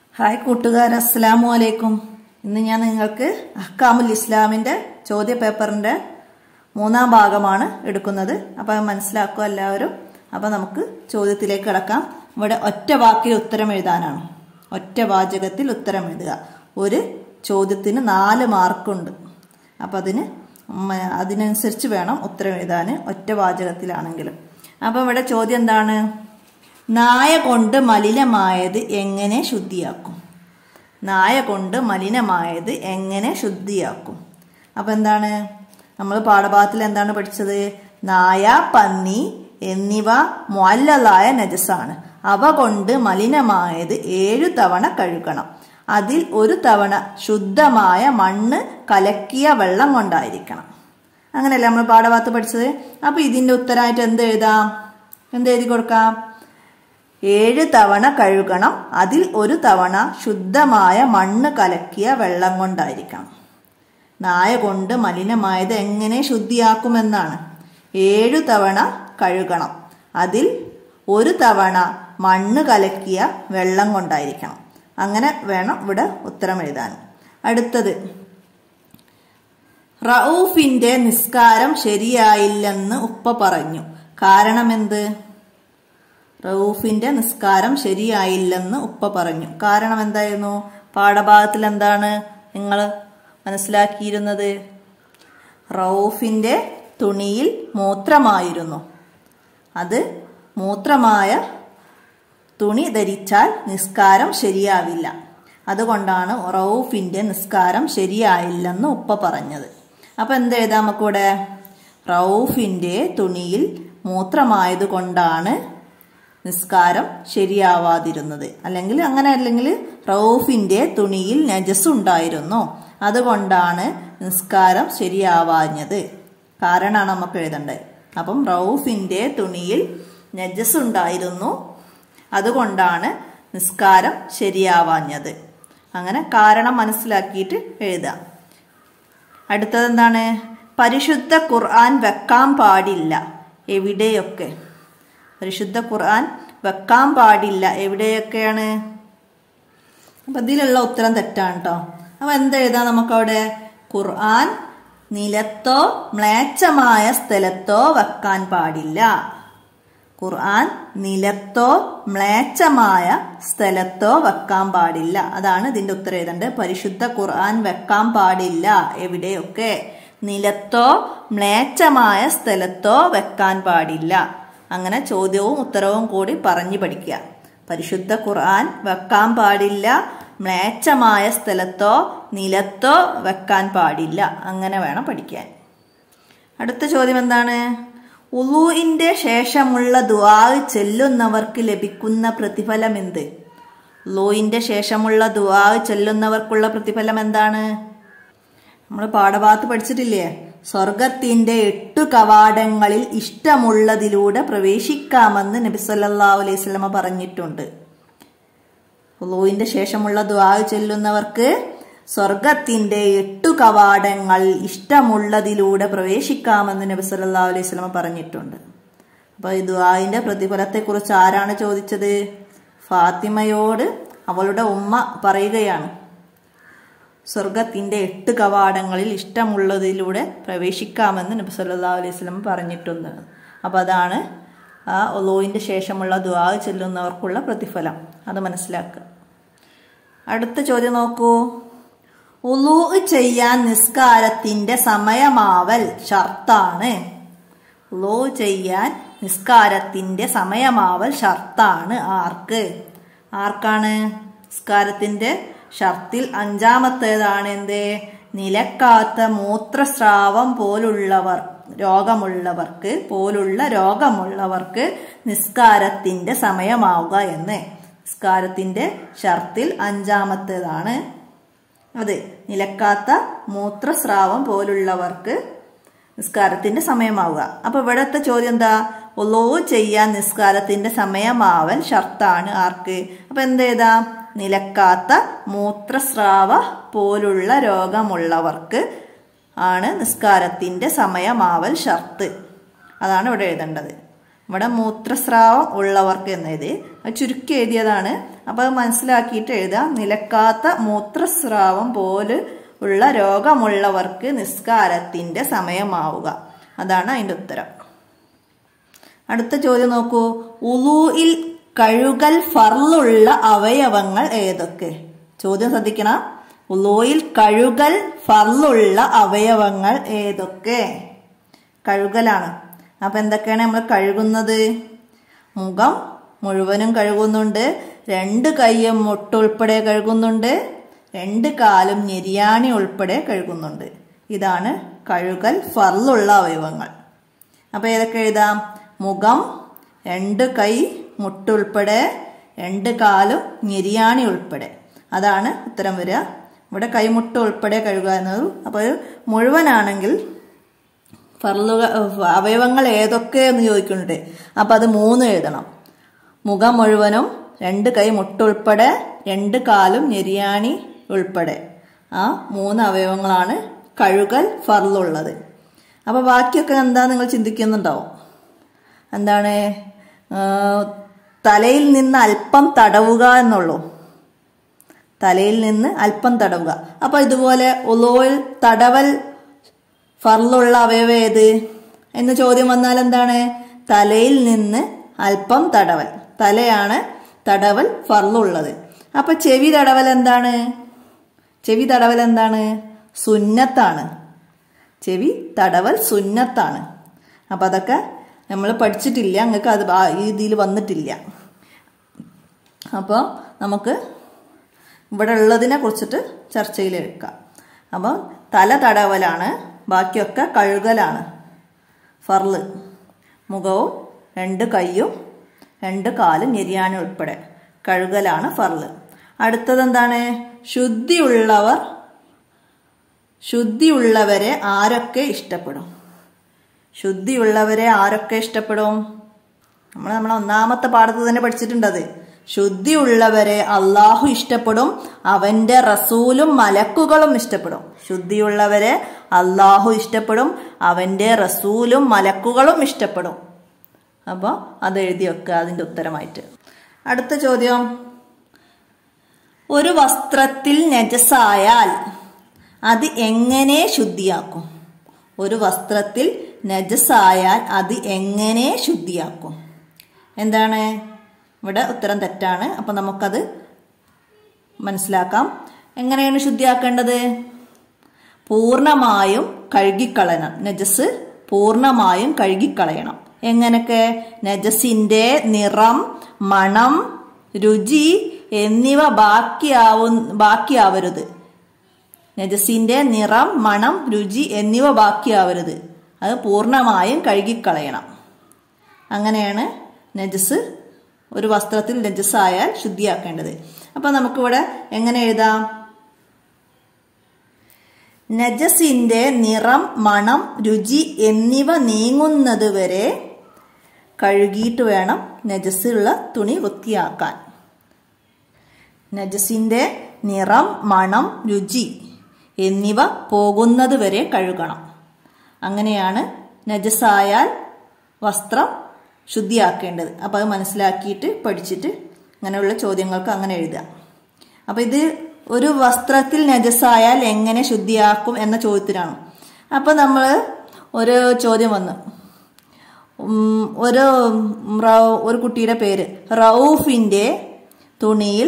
hi കൂട്ടുകാർ അസ്സലാമു അലൈക്കും ഇന്ന് ഞാൻ നിങ്ങൾക്ക് അഹ്കാമുൽ ഇസ്ലാമിന്റെ ചോദ്യ പേപ്പറിന്റെ മൂന്നാം ഭാഗമാണ് എടുക്കുന്നത് അപ്പോൾ അത് മനസ്സിലാക്കുക എല്ലാവരും അപ്പോൾ നമുക്ക് ചോദ്യത്തിലേക്ക് കിടക്കാം ഇവിടെ ഒറ്റ വാക്കിൽ ഉത്തരം എഴുതാനാണ് ഒറ്റ വാചകത്തിൽ ഉത്തരം എഴുതുക ഒരു ചോദ്യത്തിന് നാല് മാർക്കുണ്ട് അപ്പം അതിന് മ- അതിനനുസരിച്ച് വേണം ഉത്തരം എഴുതാൻ ഒറ്റ വാചകത്തിലാണെങ്കിലും അപ്പം ഇവിടെ ചോദ്യം എന്താണ് നായ കൊണ്ട് മലിനമായത് എങ്ങനെ ശുദ്ധിയാക്കും നായ കൊണ്ട് മലിനമായത് എങ്ങനെ ശുദ്ധിയാക്കും അപ്പം എന്താണ് നമ്മൾ പാഠഭാഗത്തിൽ എന്താണ് പഠിച്ചത് നായ പന്നി എന്നിവ മുല്ലലായ നജസാണ് അവ കൊണ്ട് മലിനമായത് ഏഴു തവണ കഴുകണം അതിൽ ഒരു തവണ ശുദ്ധമായ മണ്ണ് കലക്കിയ വെള്ളം കൊണ്ടായിരിക്കണം അങ്ങനെയല്ലേ നമ്മൾ പാഠഭാഗത്ത് പഠിച്ചത് അപ്പൊ ഇതിന്റെ ഉത്തരമായിട്ട് എന്ത് എഴുതാം എന്ത് എഴുതി കൊടുക്കാം ഏഴ് തവണ കഴുകണം അതിൽ ഒരു തവണ ശുദ്ധമായ മണ്ണ് കലക്കിയ വെള്ളം കൊണ്ടായിരിക്കണം നായ കൊണ്ട് മലിനമായത് എങ്ങനെ ശുദ്ധിയാക്കുമെന്നാണ് ഏഴു തവണ കഴുകണം അതിൽ ഒരു തവണ മണ്ണ് കലക്കിയ വെള്ളം കൊണ്ടായിരിക്കണം അങ്ങനെ വേണം ഇവിടെ ഉത്തരം എഴുതാൻ അടുത്തത് റൌഫിന്റെ നിസ്കാരം ശരിയായില്ലെന്ന് ഉപ്പ പറഞ്ഞു കാരണമെന്ത് റൌഫിന്റെ നിസ്കാരം ശരിയായില്ലെന്ന് ഉപ്പ പറഞ്ഞു കാരണം എന്തായിരുന്നു പാഠഭാഗത്തിൽ എന്താണ് നിങ്ങൾ മനസ്സിലാക്കിയിരുന്നത് റൌഫിന്റെ തുണിയിൽ മൂത്രമായിരുന്നു അത് മൂത്രമായ തുണി ധരിച്ചാൽ നിസ്കാരം ശരിയാവില്ല അതുകൊണ്ടാണ് റൌഫിന്റെ നിസ്കാരം ശരിയായില്ലെന്ന് ഉപ്പ പറഞ്ഞത് അപ്പൊ എന്ത് എഴുതാം നമുക്കിവിടെ റൌഫിന്റെ തുണിയിൽ മൂത്രമായത് കൊണ്ടാണ് നിസ്കാരം ശരിയാവാതിരുന്നത് അല്ലെങ്കിൽ അങ്ങനെ അല്ലെങ്കിൽ റൌഫിന്റെ തുണിയിൽ നജസ് ഉണ്ടായിരുന്നു അതുകൊണ്ടാണ് നിസ്കാരം ശരിയാവാഞ്ഞത് കാരണമാണ് നമുക്ക് എഴുതേണ്ടത് അപ്പം റൌഫിന്റെ തുണിയിൽ നജസ് ഉണ്ടായിരുന്നു അതുകൊണ്ടാണ് നിസ്കാരം ശരിയാവാഞ്ഞത് അങ്ങനെ കാരണം മനസ്സിലാക്കിയിട്ട് എഴുതാം അടുത്തത് എന്താണ് പരിശുദ്ധ ഖുർആൻ വെക്കാൻ പാടില്ല എവിടെയൊക്കെ പരിശുദ്ധ ഖുർആൻ വെക്കാൻ പാടില്ല എവിടെയൊക്കെയാണ് അപ്പൊ ഇതിലുള്ള ഉത്തരം തെറ്റാണ് കേട്ടോ അപ്പൊ എന്താ എഴുതാം നമുക്കവിടെ ഖുർആൻ നിലത്തോ മ്ലേച്ഛമായ സ്ഥലത്തോ വെക്കാൻ പാടില്ല ഖുർആൻ നിലത്തോ മ്ലേച്ഛമായ സ്ഥലത്തോ വെക്കാൻ പാടില്ല അതാണ് ഇതിന്റെ ഉത്തരം എഴുതേണ്ടത് പരിശുദ്ധ ഖുർആൻ വെക്കാൻ പാടില്ല എവിടെയൊക്കെ നിലത്തോ മ്ലേച്ഛമായ സ്ഥലത്തോ വെക്കാൻ പാടില്ല അങ്ങനെ ചോദ്യവും ഉത്തരവും കൂടി പറഞ്ഞു പഠിക്കുക പരിശുദ്ധ ഖുർആൻ വെക്കാൻ പാടില്ല മ്ലേച്ഛമായ സ്ഥലത്തോ നിലത്തോ വെക്കാൻ പാടില്ല അങ്ങനെ വേണം പഠിക്കാൻ അടുത്ത ചോദ്യം എന്താണ് ഉലൂഇന്റെ ശേഷമുള്ള ദുആ ചെല്ലുന്നവർക്ക് ലഭിക്കുന്ന പ്രതിഫലം എന്ത് ഉലൂഇന്റെ ശേഷമുള്ള ദുആ ചെല്ലുന്നവർക്കുള്ള പ്രതിഫലം എന്താണ് നമ്മൾ പാഠഭാഗത്ത് പഠിച്ചിട്ടില്ലേ സ്വർഗത്തിന്റെ എട്ടു കവാടങ്ങളിൽ ഇഷ്ടമുള്ളതിലൂടെ പ്രവേശിക്കാമെന്ന് നബി സല്ലല്ലാഹു അലൈഹി വസല്ലമ പറഞ്ഞിട്ടുണ്ട് ഉലൂവിന്റെ ശേഷമുള്ള ദുആ ചെല്ലുന്നവർക്ക് സ്വർഗത്തിന്റെ എട്ടു കവാടങ്ങൾ ഇഷ്ടമുള്ളതിലൂടെ പ്രവേശിക്കാമെന്ന് നബി സല്ലല്ലാഹു അലൈഹി വസല്ലമ പറഞ്ഞിട്ടുണ്ട് അപ്പൊ ഈ ദുആന്റെ പ്രതിഫലത്തെക്കുറിച്ച് ആരാണ് ചോദിച്ചത് ഫാത്തിമയോട് അവളുടെ ഉമ്മ പറയുകയാണ് സ്വർഗത്തിന്റെ എട്ട് കവാടങ്ങളിൽ ഇഷ്ടമുള്ളതിലൂടെ പ്രവേശിക്കാമെന്ന് നബി സല്ലല്ലാഹു അലൈഹി വസല്ലം പറഞ്ഞിട്ടുണ്ട് അപ്പൊ അതാണ് ആ ഒലോയിന്റെ ശേഷമുള്ള ദുആ ചെല്ലുന്നവർക്കുള്ള പ്രതിഫലം അത് മനസ്സിലാക്കുക അടുത്ത ചോദ്യം നോക്കൂ ഉലൂ ചെയ്യാൻ നിസ്കാരത്തിന്റെ സമയമാവൽ ഷർത്താണ് ഉലൂ ചെയ്യാൻ നിസ്കാരത്തിന്റെ സമയമാവൽ ഷർത്താണ് ആർക്ക് ആർക്കാണ് നിസ്കാരത്തിന്റെ ഷർത്തിൽ അഞ്ചാമത്തേതാണ് എന്ത് നിലക്കാത്ത മൂത്രസ്രാവം പോലുള്ളവർ രോഗമുള്ളവർക്ക് പോലുള്ള രോഗമുള്ളവർക്ക് നിസ്കാരത്തിന്റെ സമയമാവുക എന്ന് നിസ്കാരത്തിന്റെ ഷർത്തിൽ അഞ്ചാമത്തേതാണ് അത് നിലക്കാത്ത മൂത്രസ്രാവം പോലുള്ളവർക്ക് നിസ്കാരത്തിന്റെ സമയമാവുക അപ്പൊ ഇവിടത്തെ ചോദ്യം എന്താ ഒലോ ചെയ്യാൻ നിസ്കാരത്തിന്റെ സമയമാവൽ ഷർത്താണ് ആർക്ക് അപ്പൊ എന്തേതാ നിലക്കാത്ത മൂത്രസ്രാവ പോലുള്ള രോഗമുള്ളവർക്ക് ആണ് നിസ്കാരത്തിന്റെ സമയമാവൽ ഷർത്ത് അതാണ് ഇവിടെ എഴുതേണ്ടത് ഇവിടെ മൂത്രസ്രാവം ഉള്ളവർക്ക് എന്നെഴുതി അത് ചുരുക്കി എഴുതിയതാണ് അപ്പോൾ അത് മനസ്സിലാക്കിയിട്ട് എഴുതാം നിലക്കാത്ത മൂത്രസ്രാവം പോലെ ഉള്ള രോഗമുള്ളവർക്ക് നിസ്കാരത്തിന്റെ സമയമാവുക അതാണ് അതിന്റെ ഉത്തരം അടുത്ത ചോദ്യം നോക്കൂ ഉലൂയിൽ കഴുകൽ ഫർലുള്ള അവയവങ്ങൾ ഏതൊക്കെ ചോദ്യം ശ്രദ്ധിക്കണം ഉലൂയിൽ കഴുകൽ ഫർലുള്ള അവയവങ്ങൾ ഏതൊക്കെ കഴുകലാണ് അപ്പൊ എന്തൊക്കെയാണ് നമ്മൾ കഴുകുന്നത് മുഖം മുഴുവനും കഴുകുന്നുണ്ട് രണ്ട് കൈയും മുട്ടുൾപ്പെടെ കഴുകുന്നുണ്ട് രണ്ട് കാലും ഞെരിയാണി ഉൾപ്പെടെ കഴുകുന്നുണ്ട് ഇതാണ് കഴുകൽ ഫർലുള്ള അവയവങ്ങൾ അപ്പൊ ഏതൊക്കെ എഴുതാം മുഖം രണ്ട് കൈ മുട്ടുൾപ്പെടെ രണ്ട് കാലും ഞെരിയാണി ഉൾപ്പെടെ അതാണ് ഉത്തരം വരിക ഇവിടെ കൈമുട്ട് ഉൾപ്പെടെ കഴുകുക എന്നത് അപ്പോൾ മുഴുവനാണെങ്കിൽ ഫർലുക അവയവങ്ങൾ ഏതൊക്കെ എന്ന് ചോദിക്കുന്നുണ്ട് അപ്പം അത് മൂന്ന് എഴുതണം മുഖം മുഴുവനും രണ്ട് കൈ മുട്ടുൾപ്പെടെ രണ്ട് കാലും ഞെരിയാണി ഉൾപ്പെടെ ആ മൂന്ന് അവയവങ്ങളാണ് കഴുകൽ ഫർലുള്ളത് അപ്പോൾ ബാക്കിയൊക്കെ എന്താ നിങ്ങൾ ചിന്തിക്കുന്നുണ്ടാവും എന്താണ് തലയിൽ നിന്ന് അല്പം തടവുക എന്നുള്ളൂ തലയിൽ നിന്ന് അല്പം തടവുക അപ്പൊ ഇതുപോലെ ഒലോയിൽ തടവൽ ഫർലുള്ള അവയവ ഏത് എന്ന് ചോദ്യം വന്നാൽ എന്താണ് തലയിൽ നിന്ന് അല്പം തടവൽ തലയാണ് തടവൽ ഫർലുള്ളത് അപ്പൊ ചെവി തടവൽ എന്താണ് ചെവി തടവൽ എന്താണ് സുന്നത്താണ് ചെവി തടവൽ സുന്നത്താണ് അപ്പൊ അതൊക്കെ നമ്മൾ പഠിച്ചിട്ടില്ല നിങ്ങൾക്ക് അത് ഈ ഇതിൽ വന്നിട്ടില്ല അപ്പോൾ നമുക്ക് ഇവിടെ ഉള്ളതിനെ കുറിച്ചിട്ട് ചർച്ചയിലെടുക്കാം അപ്പം തല തടവലാണ് ബാക്കിയൊക്കെ കഴുകലാണ് ഫർള് മുഖവും രണ്ട് കൈയും രണ്ട് കാലും ഞെരിയാനും ഉൾപ്പെടെ കഴുകലാണ് ഫർള് അടുത്തത് എന്താണ് ശുദ്ധിയുള്ളവർ ശുദ്ധിയുള്ളവരെ ആരൊക്കെ ഇഷ്ടപ്പെടും ശുദ്ധിയുള്ളവരെ ആരൊക്കെ ഇഷ്ടപ്പെടും നമ്മൾ നമ്മളെ ഒന്നാമത്തെ പാഠത്ത് തന്നെ പഠിച്ചിട്ടുണ്ടത് ശുദ്ധിയുള്ളവരെ അള്ളാഹു ഇഷ്ടപ്പെടും അവന്റെ റസൂലും മലക്കുകളും ഇഷ്ടപ്പെടും ശുദ്ധിയുള്ളവരെ അള്ളാഹു ഇഷ്ടപ്പെടും അവന്റെ റസൂലും മലക്കുകളും ഇഷ്ടപ്പെടും അപ്പോൾ അത് എഴുതി വെക്കുക അതിന്റെ ഉത്തരമായിട്ട് അടുത്ത ചോദ്യം ഒരു വസ്ത്രത്തിൽ നജസായാൽ അത് എങ്ങനെ ശുദ്ധിയാക്കും ഒരു വസ്ത്രത്തിൽ നജസായാൽ അത് എങ്ങനെ ശുദ്ധിയാക്കും എന്താണ് ഇവിടെ ഉത്തരം തെറ്റാണ് അപ്പം നമുക്കത് മനസ്സിലാക്കാം എങ്ങനെയാണ് ശുദ്ധിയാക്കേണ്ടത് പൂർണ്ണമായും കഴുകിക്കളയണം നജസ് പൂർണ്ണമായും കഴുകിക്കളയണം എങ്ങനെയൊക്കെ നജസിന്റെ നിറം മണം രുചി എന്നിവ ബാക്കിയാവു ബാക്കിയാവരുത് നജസിന്റെ നിറം മണം രുചി എന്നിവ ബാക്കിയാവരുത് അത് പൂർണ്ണമായും കഴുകിക്കളയണം അങ്ങനെയാണ് നജസ് ഒരു വസ്ത്രത്തിൽ നജസ്സായാൽ ശുദ്ധിയാക്കേണ്ടത് അപ്പൊ നമുക്കിവിടെ എങ്ങനെ എഴുതാം നജസിന്റെ നിറം മണം രുചി എന്നിവ നീങ്ങുന്നത് വരെ കഴുകിയിട്ട് വേണം നജസ്സുള്ള തുണി വൃത്തിയാക്കാൻ നജസിന്റെ നിറം മണം രുചി എന്നിവ പോകുന്നത് വരെ കഴുകണം അങ്ങനെയാണ് നജസായാൽ വസ്ത്രം ശുദ്ധിയാക്കേണ്ടത് അപ്പോൾ അത് മനസ്സിലാക്കിയിട്ട് പഠിച്ചിട്ട് അങ്ങനെയുള്ള ചോദ്യങ്ങൾക്ക് അങ്ങനെ എഴുതുക അപ്പോൾ ഇത് ഒരു വസ്ത്രത്തിൽ നജസായാൽ എങ്ങനെ ശുദ്ധിയാക്കും എന്ന ചോദ്യത്തിനാണ് അപ്പോൾ നമ്മൾ ഒരു ചോദ്യം വന്നു ഒരു ഒരു കുട്ടിയുടെ പേര് റൌഫിൻ്റെ തുണിയിൽ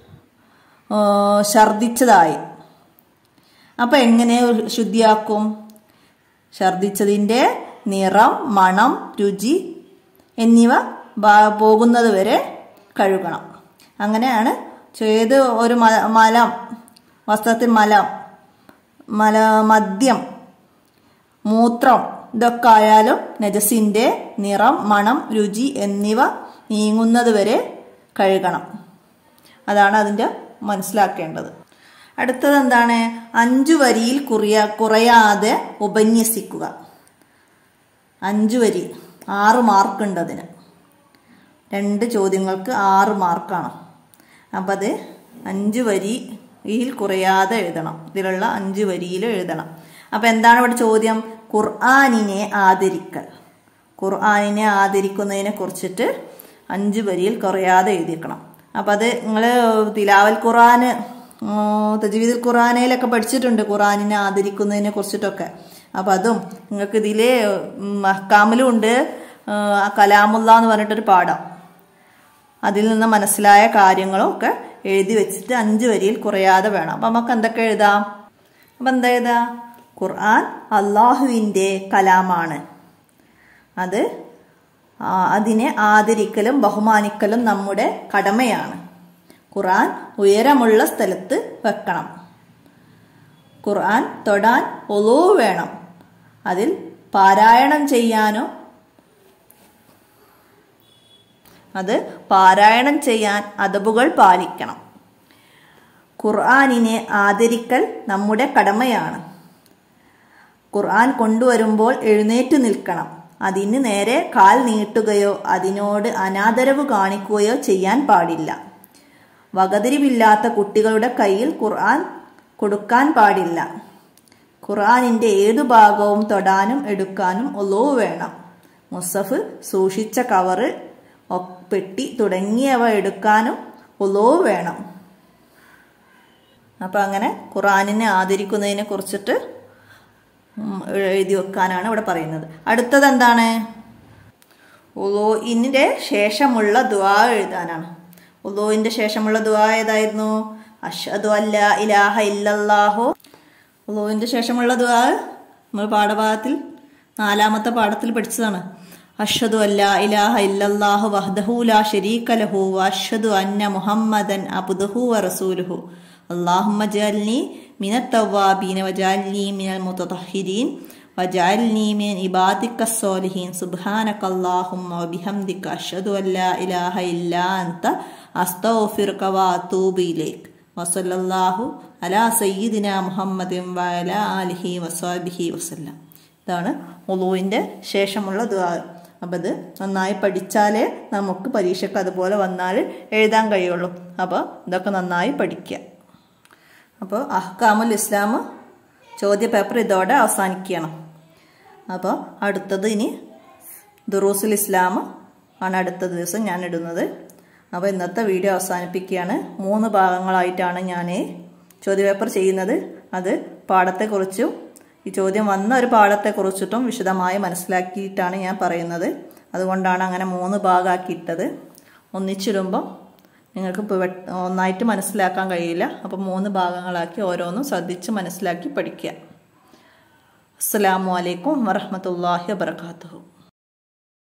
ഛർദിച്ചതായി അപ്പം എങ്ങനെ ശുദ്ധിയാക്കും ഛർദിച്ചതിൻ്റെ നിറം മണം രുചി എന്നിവ പോകുന്നത് വരെ കഴുകണം അങ്ങനെയാണ് ചെയ്ത് ഒരു മലം വസ്ത്രത്തിൽ മലം മല മദ്യം മൂത്രം ഇതൊക്കെ ആയാലും നജസിന്റെ നിറം മണം രുചി എന്നിവ നീങ്ങുന്നത് വരെ കഴുകണം അതാണ് അതിൻ്റെ മനസ്സിലാക്കേണ്ടത് അടുത്തത് എന്താണ് അഞ്ചു വരിയിൽ കുറിയ കുറയാതെ ഉപന്യസിക്കുക അഞ്ചു വരി ആറ് മാർക്കുണ്ട് അതിന് രണ്ട് ചോദ്യങ്ങൾക്ക് ആറ് മാർക്കാണ് അപ്പം അത് അഞ്ച് വരിയിൽ കുറയാതെ എഴുതണം ഇതിലുള്ള അഞ്ച് വരിയിൽ എഴുതണം അപ്പം എന്താണ് ഇവിടെ ചോദ്യം ഖുർആാനിനെ ആദരിക്കൽ ഖുർആാനിനെ ആദരിക്കുന്നതിനെ കുറിച്ചിട്ട് അഞ്ച് വരിയിൽ കുറയാതെ എഴുതിക്കണം അപ്പം അത് നിങ്ങൾ തിലാവൽ ഖുർആൻ തജ്വീദുൽ ഖുർആനയിലൊക്കെ പഠിച്ചിട്ടുണ്ട് ഖുർആനിനെ ആദരിക്കുന്നതിനെ കുറിച്ചിട്ടൊക്കെ അപ്പം അതും നിങ്ങൾക്ക് ഇതിൽ മഹ്കാമിലും ഉണ്ട് ആ കലാമുല്ല എന്ന് പറഞ്ഞിട്ടൊരു പാഠം അതിൽ നിന്ന് മനസ്സിലായ കാര്യങ്ങളും ഒക്കെ എഴുതി വെച്ചിട്ട് അഞ്ച് വരിയിൽ കുറയാതെ വേണം അപ്പം നമുക്ക് എന്തൊക്കെ എഴുതാം അപ്പം എന്താ എഴുതാ ഖുർആൻ അള്ളാഹുവിൻ്റെ കലാമാണ് അത് അതിനെ ആദരിക്കലും ബഹുമാനിക്കലും നമ്മുടെ കടമയാണ് ഖുർആൻ ഉയരമുള്ള സ്ഥലത്ത് വെക്കണം ഖുർആൻ തൊടാൻ ഒലോ വേണം അതിൽ പാരായണം ചെയ്യാനോ അത് പാരായണം ചെയ്യാൻ അതബുകൾ പാലിക്കണം ഖുർആാനിനെ ആദരിക്കൽ നമ്മുടെ കടമയാണ് ഖുർആൻ കൊണ്ടുവരുമ്പോൾ എഴുന്നേറ്റ് നിൽക്കണം അതിന് നേരെ കാൽ നീട്ടുകയോ അതിനോട് അനാദരവ് കാണിക്കുകയോ ചെയ്യാൻ പാടില്ല വകതിരിവില്ലാത്ത കുട്ടികളുടെ കയ്യിൽ ഖുർആൻ കൊടുക്കാൻ പാടില്ല ഖുർആനിൻ്റെ ഏതു ഭാഗവും തൊടാനും എടുക്കാനും ഒലോ വേണം മുസഫ് സൂക്ഷിച്ച കവറ് പെട്ടി തുടങ്ങിയവ എടുക്കാനും ഒലോ വേണം അപ്പം അങ്ങനെ ഖുറാനിനെ ആദരിക്കുന്നതിനെ കുറിച്ചിട്ട് എഴുതി വെക്കാനാണ് ഇവിടെ പറയുന്നത് അടുത്തത് എന്താണ് ഉലോയിൻ്റെ ശേഷമുള്ള ദുആ എഴുതാനാണ് ഉലോയിൻ്റെ ശേഷമുള്ള ദുആ ഏതായിരുന്നു അഷദു അല്ല ഇലാഹ ഇല്ലല്ലാഹു ഉലോയിൻ്റെ ശേഷമുള്ള ദുആ നമ്മൾ പാഠഭാഗത്തിൽ നാലാമത്തെ പാഠത്തിൽ പഠിച്ചതാണ് അഷദു അല്ല ഇലാഹ ഇല്ലല്ലാഹു വഹ്ദഹു ലാ ശരീക ലഹു വഅഷ്ഹദു അന്ന മുഹമ്മദൻ അബ്ദുഹു വറസൂലുഹു اللهم اجعلني من التوابين واجعلني من المتطهرين واجعلني من عبادك الصالحين سبحانك اللهم وبحمدك أشهد أن لا إله إلا أنت أستغفرك وأتوب إليك وصلى الله على سيدنا محمد وعلى آله وصحبه وسلم ഇതാണ് ഒളുവിൻ്റെ ശേഷമുള്ള ദുആ അപ്പം ഇത് നന്നായി പഠിച്ചാലേ നമുക്ക് പരീക്ഷയ്ക്ക് അതുപോലെ വന്നാൽ എഴുതാൻ കഴിയുള്ളൂ അപ്പോൾ ഇതൊക്കെ നന്നായി പഠിക്കുക അപ്പോൾ അഹ്കാമുൽ ഇസ്ലാം ചോദ്യ പേപ്പർ ഇതോടെ അവസാനിക്കുകയാണ് അപ്പോൾ അടുത്തത് ഇനി ദുറൂസുൽ ഇസ്ലാം ആണ് അടുത്ത ദിവസം ഞാൻ ഇടുന്നത് അപ്പോൾ ഇന്നത്തെ വീഡിയോ അവസാനിപ്പിക്കുകയാണ് മൂന്ന് ഭാഗങ്ങളായിട്ടാണ് ഞാൻ ചോദ്യപേപ്പർ ചെയ്യുന്നത് അത് പാഠത്തെക്കുറിച്ചും ഈ ചോദ്യം വന്ന ഒരു പാഠത്തെക്കുറിച്ചിട്ടും വിശദമായി മനസ്സിലാക്കിയിട്ടാണ് ഞാൻ പറയുന്നത് അതുകൊണ്ടാണ് അങ്ങനെ മൂന്ന് ഭാഗമാക്കിയിട്ടത് ഒന്നിച്ചിടുമ്പം നിങ്ങൾക്ക് ഇപ്പോൾ ഒന്നായിട്ട് മനസ്സിലാക്കാൻ കഴിയില്ല അപ്പം മൂന്ന് ഭാഗങ്ങളാക്കി ഓരോന്നും ശ്രദ്ധിച്ച് മനസ്സിലാക്കി പഠിക്കുക അസ്സാം വലൈക്കും വറഹമത്തല്ലാഹി വാബർക്കാത്തു